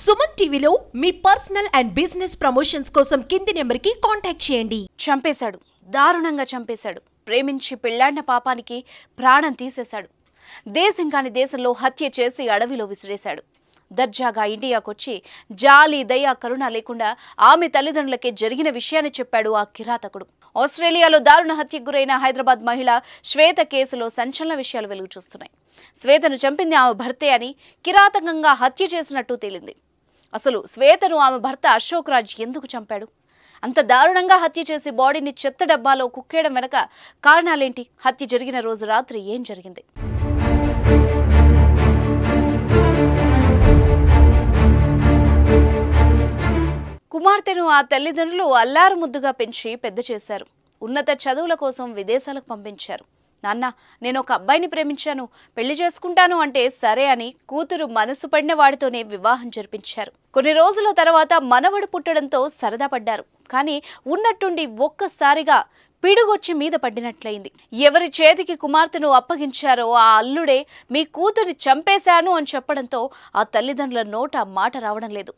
సుమన్ టీవీలో మీ personal and business promotions కోసం కింది నెంబర్కి కాంటాక్ట్ చేయండి చంపేశాడు దారుణంగా చంపేశాడు ప్రేమించి పెళ్లాడిన పాపానికి ప్రాణం తీసేశాడు దేశం కాని దేశంలో హత్య చేసి అడవిలో విసిరేశాడు దర్జాగా ఇండియాకొచ్చి జాలి దయ కరుణ లేకుండా ఆమె తల్లిదండ్రులకే జరిగిన విషయాన్ని చెప్పాడు ఆ కిరాతకుడు ఆస్ట్రేలియాలో దారుణ హత్యకు గురైన హైదరాబాద్ మహిళ శ్వేత కేసులో సంచలన విషయాలు వెలుగు చూస్తున్నాయి శ్వేతను చంపింది ఆమె భర్తే అని కిరాతకంగా హత్య చేసినట్టు తేలింది అసలు శ్వేతను ఆమె భర్త అశోక్ రాజ్ ఎందుకు చంపాడు అంత దారుణంగా హత్య చేసి బాడీని చెత్త డబ్బాలో కుక్కేయడం వెనక కారణాలేంటి హత్య జరిగిన రోజు రాత్రి ఏం జరిగింది కుమార్తెను ఆ తల్లిదండ్రులు అల్లారు ముద్దుగా పెంచి పెద్ద చేశారు ఉన్నత చదువుల కోసం విదేశాలకు పంపించారు నాన్న నేను ఒక అబ్బాయిని ప్రేమించాను పెళ్లి చేసుకుంటాను అంటే సరే అని కూతురు మనసు పడిన వాడితోనే వివాహం జరిపించారు కొన్ని రోజుల తర్వాత మనవడు పుట్టడంతో సరదా పడ్డారు కానీ ఉన్నట్టుండి ఒక్కసారిగా పిడుగొచ్చి మీద పడినట్లయింది ఎవరి చేతికి కుమార్తెను అప్పగించారో ఆ అల్లుడే మీ కూతురిని చంపేశాను అని చెప్పడంతో ఆ తల్లిదండ్రుల నోట మాట రావడం లేదు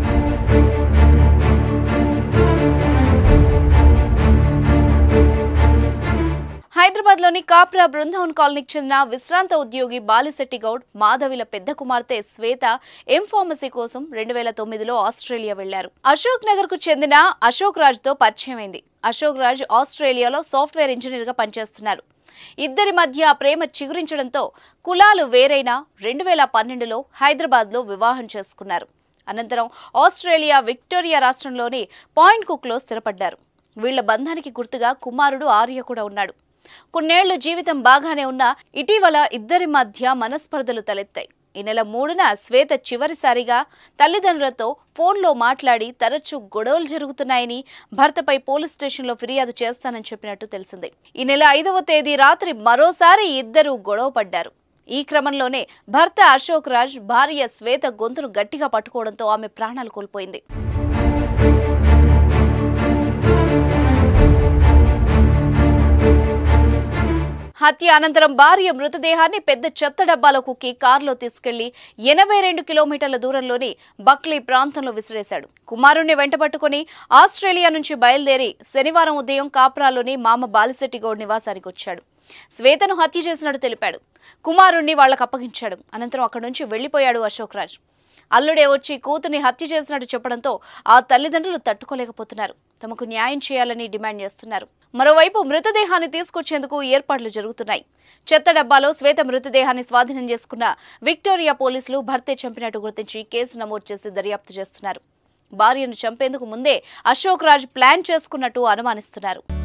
హైదరాబాద్లోని కాప్రా బృందావన్ కాలనీకి చెందిన విశ్రాంత ఉద్యోగి బాలిశెట్టి గౌడ్ మాధవిల పెద్ద కుమార్తె శ్వేత ఎం ఫార్మసీ కోసం రెండు వేల తొమ్మిదిలో ఆస్ట్రేలియా వెళ్లారు అశోక్ నగర్ కు చెందిన అశోక్ రాజ్ తో పరిచయం అయింది అశోక్ రాజ్ ఆస్ట్రేలియాలో సాఫ్ట్వేర్ ఇంజనీర్ గా పనిచేస్తున్నారు ఇద్దరి మధ్య ప్రేమ చిగురించడంతో కులాలు వేరైనా రెండు వేల పన్నెండులో హైదరాబాద్లో వివాహం చేసుకున్నారు అనంతరం ఆస్ట్రేలియా విక్టోరియా రాష్ట్రంలోని పాయింట్ కుక్లో స్థిరపడ్డారు వీళ్ల బంధానికి గుర్తుగా కుమారుడు ఆర్య కూడా ఉన్నాడు కొన్నేళ్లు జీవితం బాగానే ఉన్నా ఇటీవల ఇద్దరి మధ్య మనస్పర్ధలు తలెత్తాయి ఈ నెల మూడున శ్వేత చివరిసారిగా తల్లిదండ్రులతో ఫోన్లో మాట్లాడి తరచూ గొడవలు జరుగుతున్నాయని భర్తపై పోలీస్ స్టేషన్లో ఫిర్యాదు చేస్తానని చెప్పినట్టు తెలిసింది ఈ నెల ఐదవ తేదీ రాత్రి మరోసారి ఇద్దరు గొడవ పడ్డారు ఈ క్రమంలోనే భర్త అశోక్ రాజ్ భార్య శ్వేత గొంతును గట్టిగా పట్టుకోవడంతో ఆమె ప్రాణాలు కోల్పోయింది హత్య అనంతరం భార్య మృతదేహాన్ని పెద్ద చెత్త డబ్బాలో కుక్కి కారులో తీసుకెళ్లి ఎనభై రెండు కిలోమీటర్ల దూరంలోని బక్లీ ప్రాంతంలో విసిరేశాడు కుమారుణ్ణి వెంటబట్టుకుని ఆస్ట్రేలియా నుంచి బయలుదేరి శనివారం ఉదయం కాప్రాలోని మామ బాలిశెట్టి గౌడ్ నివాసానికి వచ్చాడు శ్వేతను హత్య చేసినట్టు తెలిపాడు కుమారుణ్ణి వాళ్లకు అప్పగించాడు అనంతరం అక్కడి నుంచి వెళ్లిపోయాడు అశోక్ రాజ్ అల్లుడే వచ్చి కూతుర్ని హత్య చేసినట్టు చెప్పడంతో ఆ తల్లిదండ్రులు తట్టుకోలేకపోతున్నారు తమకు న్యాయం చేయాలని డిమాండ్ చేస్తున్నారు మరోవైపు మృతదేహాన్ని తీసుకొచ్చేందుకు ఏర్పాట్లు జరుగుతున్నాయి చెత్త డబ్బాలో శ్వేత మృతదేహాన్ని స్వాధీనం చేసుకున్న విక్టోరియా పోలీసులు భర్తే చంపినట్టు గుర్తించి కేసు నమోదు చేసి దర్యాప్తు చేస్తున్నారు భార్యను చంపేందుకు ముందే అశోక్ రాజ్ ప్లాన్ చేసుకున్నట్టు అనుమానిస్తున్నారు